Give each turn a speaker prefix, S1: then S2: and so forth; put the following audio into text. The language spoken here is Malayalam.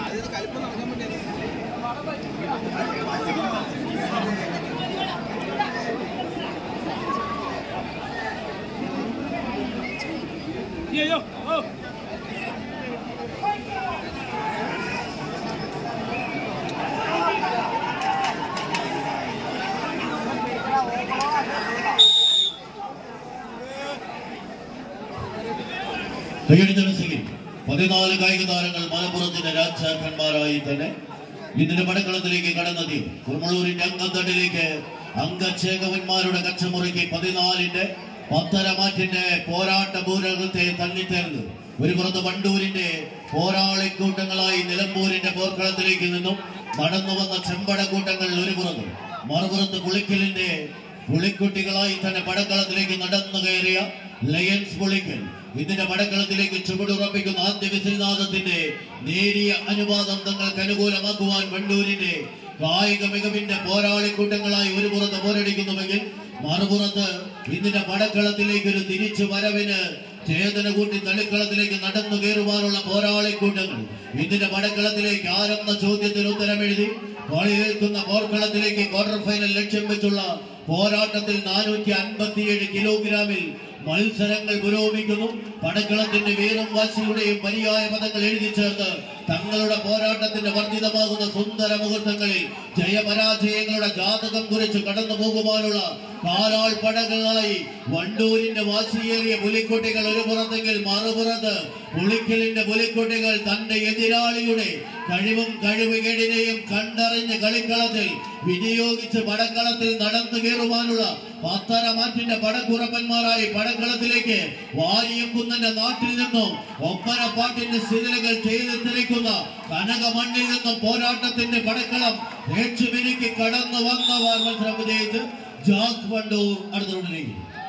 S1: Iya, yo. Oh.
S2: കൈയടിച്ചനുസരിച്ച് പതിനാല് കായിക താരങ്ങൾ മലപ്പുറത്തിന്റെ രാജാക്കന്മാരായി തന്നെ ഇതിന്റെ പടക്കളത്തിലേക്ക് കടന്നെത്തി കുരുമളൂരിന്റെ അങ്കത്തട്ടിലേക്ക് അംഗച്ചേകവന്മാരുടെ കച്ചമുറയ്ക്ക് പതിനാലിന്റെ പത്തരമാറ്റിന്റെ പോരാട്ട ഭൂരകത്തെ തള്ളിത്തേർന്ന് ഒരു പുറത്ത് വണ്ടൂരിന്റെ പോരാളിക്കൂട്ടങ്ങളായി നിലമ്പൂരിന്റെ പോർക്കളത്തിലേക്ക് നിന്നും നടന്നു വന്ന ചെമ്പട കൂട്ടങ്ങൾ ഒരു പുറത്ത് മറുപുറത്ത് പുളിക്കലിന്റെ പുളിക്കുട്ടികളായി തന്നെ പടക്കളത്തിലേക്ക് നടന്നു കയറിയ ലയൻസ് പുളിക്കൽ ഇതിന്റെ പടക്കളത്തിലേക്ക് ചുവടുറപ്പിക്കുന്ന ആദ്യ വിസിൽനാഥത്തിന്റെ നേരിയ അനുവാദം തങ്ങൾക്ക് അനുകൂലമാക്കുവാൻ വണ്ടൂരിന്റെ കായിക മികവിന്റെ പോരാളിക്കൂട്ടങ്ങളായി ഒരു പുറത്ത് പോരടിക്കുന്നുവെങ്കിൽ മറുപുറത്ത് ഇതിന്റെ പടക്കളത്തിലേക്ക് ഒരു തിരിച്ചു വരവിന് ചേതന കൂട്ടി തളിക്കളത്തിലേക്ക് നടന്നു കയറുവാനുള്ള പോരാളിക്കൂട്ടങ്ങൾ ഇതിന്റെ പടക്കളത്തിലേക്ക് ആരെന്ന ചോദ്യത്തിന് ഉത്തരം എഴുതി കളിയേൽക്കുന്ന പോർക്കളത്തിലേക്ക് ക്വാർട്ടർ ഫൈനൽ ലക്ഷ്യം വെച്ചുള്ള പോരാട്ടത്തിൽ നാനൂറ്റി അൻപത്തിയേഴ് കിലോഗ്രാമിൽ മത്സരങ്ങൾ പുരോഗമിക്കുന്നു പടക്കളത്തിന്റെ വീറും വാശിയുടെയും പര്യായ പദങ്ങൾ എഴുതി ചേർത്ത് തങ്ങളുടെ പോരാട്ടത്തിന്റെ വർദ്ധിതമാകുന്ന സുന്ദര മുഹൂർത്തങ്ങളിൽ ജയപരാജയങ്ങളുടെ ജാതകം കുറിച്ച് കടന്നു പോകുവാനുള്ള കാലാൾ പടകളായി വണ്ടൂരിന്റെ വാശിയേറിയ പുലിക്കുട്ടികൾ ഒരു പുറത്തെങ്കിൽ മറുപുറത്ത് പുളിക്കലിന്റെ പുലിക്കുട്ടികൾ തന്റെ എതിരാളിയുടെ കഴിവും കഴിവുകേടിനെയും കണ്ടറിഞ്ഞ് കളിക്കളത്തിൽ വിനിയോഗിച്ച് പടക്കളത്തിൽ നടന്നു കയറുവാനുള്ള പത്തര മാറ്റിന്റെ പടക്കുറപ്പന്മാരായി പടക്കളത്തിലേക്ക് വാരിയം കുന്നന്റെ നാട്ടിൽ നിന്നും ഒപ്പന പാട്ടിന്റെ സ്ഥിരകൾ ചെയ്തെത്തിരിക്കുന്ന കനകമണ്ണിൽ നിന്നും പോരാട്ടത്തിന്റെ പടക്കളം തേച്ചുമിനുക്കി കടന്നു വന്നവർ മത്സരം വിജയിച്ച് ജാസ് വണ്ടൂർ അടുത്ത റൗണ്ടിലേക്ക്